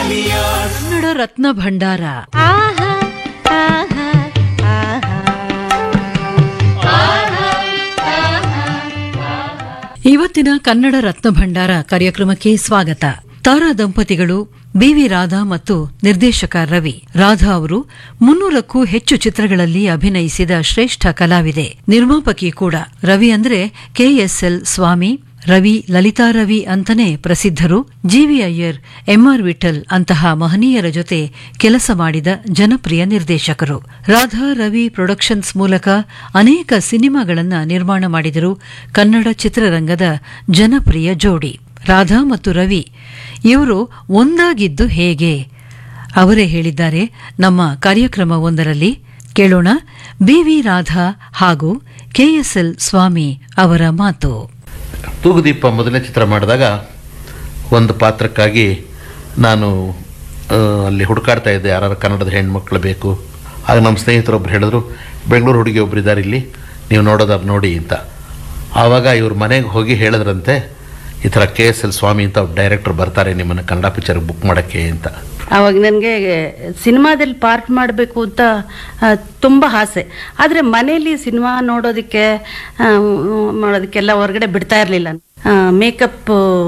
ಕನ್ನಡ ರತ್ನ ಭಂಡಾರ ಆಹಾ ಆಹಾ ಆಹಾ ಇವತ್ತಿನ ಕನ್ನಡ ರತ್ನ ಭಂಡಾರ ಕಾರ್ಯಕ್ರಮಕ್ಕೆ ಸ್ವಾಗತ ತಾರಾ ದಂಪತಿಗಳು ಬಿವಿ ರಾಧಾ ಮತ್ತು ನಿರ್ದೇಶಕ ರವಿ ರಾಧಾ ಅವರು ಮುನ್ನೂರಕ್ಕೂ ಹೆಚ್ಚು ಚಿತ್ರಗಳಲ್ಲಿ ಅಭಿನಯಿಸಿದ ಶ್ರೇಷ್ಠ ಕಲಾವಿದೆ ನಿರ್ಮಾಪಕಿ ಕೂಡ ರವಿ ಅಂದ್ರೆ ಕೆಎಸ್ಎಲ್ ಸ್ವಾಮಿ ರವಿ ಲಲಿತಾ ರವಿ ಅಂತಾನೆ ಪ್ರಸಿದ್ಧರು ಜಿವಿ ಅಯ್ಯರ್ ಎಂಆರ್ ವಿಠಲ್ ಅಂತಹ ಮಹನೀಯರ ಜೊತೆ ಕೆಲಸ ಮಾಡಿದ ಜನಪ್ರಿಯ ನಿರ್ದೇಶಕರು ರಾಧಾ ರವಿ ಪ್ರೊಡಕ್ಷನ್ಸ್ ಮೂಲಕ ಅನೇಕ ಸಿನಿಮಾಗಳನ್ನ ನಿರ್ಮಾಣ ಮಾಡಿದರು ಕನ್ನಡ ಚಿತ್ರರಂಗದ ಜನಪ್ರಿಯ ಜೋಡಿ ರಾಧಾ ಮತ್ತು ರವಿ ಇವರು ಒಂದಾಗಿದ್ದು ಹೇಗೆ ಅವರೇ ಹೇಳಿದ್ದಾರೆ ನಮ್ಮ ಕಾರ್ಯಕ್ರಮವೊಂದರಲ್ಲಿ ಕೇಳೋಣ ಬಿವಿ ರಾಧಾ ಹಾಗೂ ಕೆಎಸ್ಎಲ್ ಸ್ವಾಮಿ ಅವರ ಮಾತು ತೂಗುದೀಪ ಮೊದಲನೇ ಚಿತ್ರ ಮಾಡಿದಾಗ ಒಂದು ಪಾತ್ರಕ್ಕಾಗಿ ನಾನು ಆ, ಅಲ್ಲಿ ಹುಡುಕಾಡ್ತಾ ಇದ್ದೆ ಯಾರು ಕನ್ನಡದ ಹೆಣ್ಮಕ್ಳು ಬೇಕು ಆಗ ನಮ್ಮ ಸ್ನೇಹಿತರೊಬ್ರು ಹೇಳಿದ್ರು ಬೆಂಗಳೂರು ಹುಡುಗಿ ಒಬ್ರು ಇದ್ದಾರೆ ಇಲ್ಲಿ ನೀವು ನೋಡೋದಾರು ನೋಡಿ ಅಂತ ಆವಾಗ ಇವ್ರ ಮನೆಗೆ ಹೋಗಿ ಹೇಳಿದ್ರಂತೆ ಈ ಥರ ಕೆ ಎಸ್ ಎಲ್ ಸ್ವಾಮಿ ಅಂತ ಡೈರೆಕ್ಟರ್ ಬರ್ತಾರೆ ನಿಮ್ಮನ್ನು ಕನ್ನಡ ಪಿಕ್ಚರ್ ಬುಕ್ ಮಾಡೋಕ್ಕೆ ಅಂತ ಅವಾಗ ನನಗೆ ಸಿನಿಮಾದಲ್ಲಿ ಪಾರ್ಟ್ ಮಾಡಬೇಕು ಅಂತ ಆ, ತುಂಬ ಆಸೆ ಆದರೆ ಮನೆಯಲ್ಲಿ ಸಿನಿಮಾ ನೋಡೋದಕ್ಕೆ ಆ, ಮಾಡೋದಕ್ಕೆಲ್ಲ ಹೊರಗಡೆ ಬಿಡ್ತಾ ಇರಲಿಲ್ಲ ಮೇಕಪ್